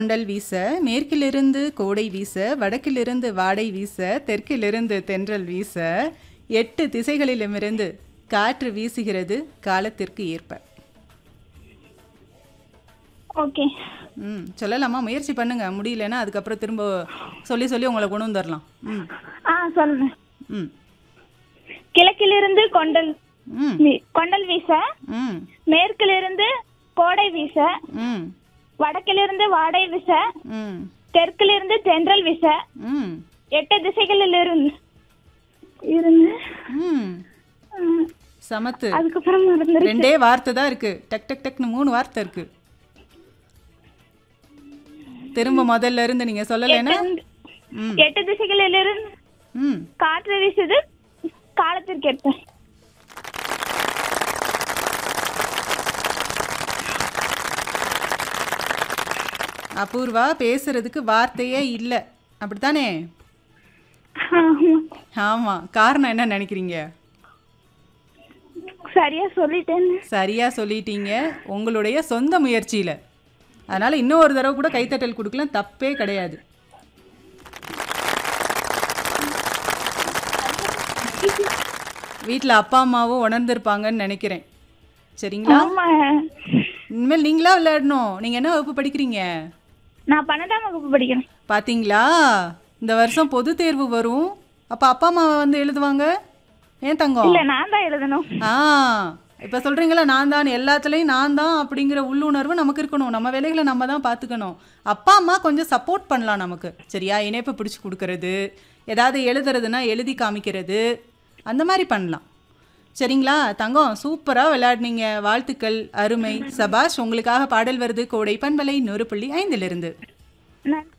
கொண்டல் வீச மேற்கிலிருந்து கோடை வீச வடக்கிலிருந்து வாடை வீச தெற்கிலிருந்து தென்றல் வீச எட்டு திசைகளிலுமிருந்து காற்று வீசுகிறது காலத்திற்கு ஏற்ப ஓகே ம் சொல்லலாமா முயற்சி பண்ணுங்க முடியலன்னா அதுக்கப்புறம் திரும்ப சொல்லி சொல்லி உங்களை கொண்டு வந்துடலாம் ம் ஆ சொல்றேன் ம் கிழக்கிலிருந்து கொண்டல் ம் வீ- கொண்டல் வீச ம் மேற்கிலிருந்து கோடை வீச ம் வடக்கிலிருந்து வாடை வீச ம் தெற்கிலிருந்து தென்றல் வீச ம் எட்டு திசைகளில் இருந்து இருந்து ம் ம், சமத்து அதுக்கப்புறம் மறந்துரு ரெண்டே வார்த்தை தான் இருக்கு டக் டக் டக்னு மூணு வார்த்தை இருக்கு திரும்ப முதல்ல இருந்து நீங்க சொல்லலைன்னா ம் எட்டு திசைகளில் இருந்து ம் காற்று வீசுது காலத்திற்கு ஏற்ப அபூர்வா பேசுறதுக்கு வார்த்தையே இல்லை அப்படித்தானே ஆமா. ஆமா காரணம் என்ன நினைக்கிறீங்க சரியா சொல்லிட்டேன் சரியா சொல்லிட்டீங்க உங்களுடைய சொந்த முயற்சியில அதனால இன்னும் ஒரு தடவை கூட கைத்தட்டல் கொடுக்கலாம் தப்பே கிடையாது வீட்டில் அப்பா அம்மாவும் உணர்ந்திருப்பாங்கன்னு நினைக்கிறேன் சரிங்களா ஆமா இனிமேல் நீங்களா விளையாடணும் நீங்கள் என்ன வகுப்பு படிக்கிறீங்க நான் பன்னெண்டாம் வகுப்பு படிக்கிறேன் பாத்தீங்களா இந்த வருஷம் பொது தேர்வு வரும் அப்போ அப்பா அம்மா வந்து எழுதுவாங்க ஏன் தங்கம் இல்ல நான் தான் எழுதணும் ஆ இப்போ சொல்கிறீங்களா நான் தான் எல்லாத்துலேயும் நான் தான் அப்படிங்கிற உள்ளுணர்வு நமக்கு இருக்கணும் நம்ம வேலைகளை நம்ம தான் பார்த்துக்கணும் அப்பா அம்மா கொஞ்சம் சப்போர்ட் பண்ணலாம் நமக்கு சரியா இணைப்பு பிடிச்சி கொடுக்கறது ஏதாவது எழுதுறதுன்னா எழுதி காமிக்கிறது அந்த மாதிரி பண்ணலாம் சரிங்களா தங்கம் சூப்பராக விளையாடுனீங்க வாழ்த்துக்கள் அருமை சபாஷ் உங்களுக்காக பாடல் வருது கோடை பண்பலை நூறு புள்ளி ஐந்திலிருந்து நான்